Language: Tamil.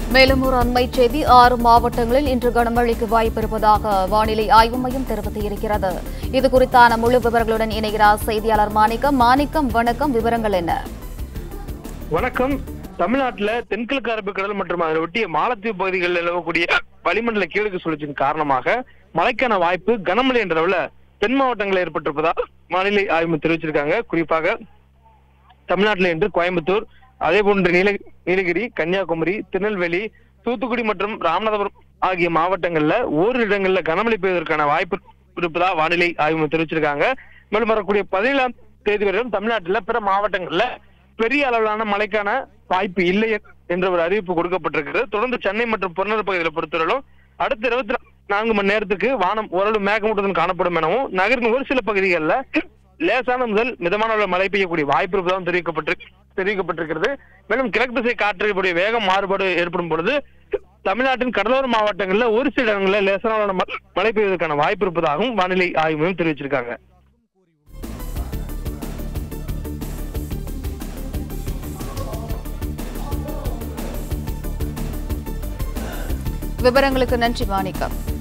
மேலும் ஒரு அண்மைச் செய்தி ஆறு மாவட்டங்களில் இன்று கனமழைக்கு வாய்ப்பு இருப்பதாக வானிலை ஆய்வு மையம் தெரிவித்திருக்கிறது இது குறித்தான முழு விவரங்களுடன் இணைகிறார் செய்தியாளர் மாணிக்கம் மாணிக்கம் வணக்கம் விவரங்கள் என்ன வணக்கம் தமிழ்நாட்டுல தென்கிழக்கு அரபிக்கடல் மற்றும் அதை ஒட்டிய மாலத்தீவு பகுதிகளில் நிலவக்கூடிய வளிமண்டல கீழக்கு சுழற்சியின் காரணமாக மழைக்கான வாய்ப்பு கனமழை என்ற அளவுல தென் மாவட்டங்களில் ஏற்பட்டிருப்பதாக வானிலை ஆய்வு மையம் தெரிவிச்சிருக்காங்க குறிப்பாக தமிழ்நாட்டில் இன்று கோயம்புத்தூர் அதே போன்று நீல நீலகிரி கன்னியாகுமரி திருநெல்வேலி தூத்துக்குடி மற்றும் ராமநாதபுரம் ஆகிய மாவட்டங்கள்ல ஓரிரு இடங்கள்ல கனமழை பெய்வதற்கான வாய்ப்பு இருப்பதா வானிலை ஆய்வு மையம் தெரிவிச்சிருக்காங்க மேலும் வரக்கூடிய பதினேழாம் தேதி வரையும் தமிழ்நாட்டுல பிற மாவட்டங்கள்ல பெரிய அளவிலான மழைக்கான வாய்ப்பு இல்லை என்ற ஒரு அறிவிப்பு கொடுக்கப்பட்டிருக்கிறது தொடர்ந்து சென்னை மற்றும் புறநகர் பகுதிகளை பொறுத்தவரையிலும் அடுத்த இருபத்தி நான்கு மணி நேரத்துக்கு வானம் ஓரளவு மேகமூட்டத்துடன் காணப்படும் எனவும் நகரின் ஒரு சில பகுதிகளில் லேசான முதல் மிதமான அளவில் மழை பெய்யக்கூடிய வாய்ப்பு இருப்பதாகவும் தெரிவிக்கப்பட்டு தெரிவிக்கப்பட்டிருக்கிறது மேலும் கிழக்கு திசை காற்றினுடைய வேகம் மாறுபாடு ஏற்படும் பொழுது தமிழ்நாட்டின் கடலோர மாவட்டங்களில் ஒரு சில இடங்களில் லேசான அளவிலான ம- மழை பெய்வதற்கான வாய்ப்பு இருப்பதாகவும் வானிலை ஆய்வு மையம் தெரிவிச்சிருக்காங்க விவரங்களுக்கு நன்றி மாணிக்கம்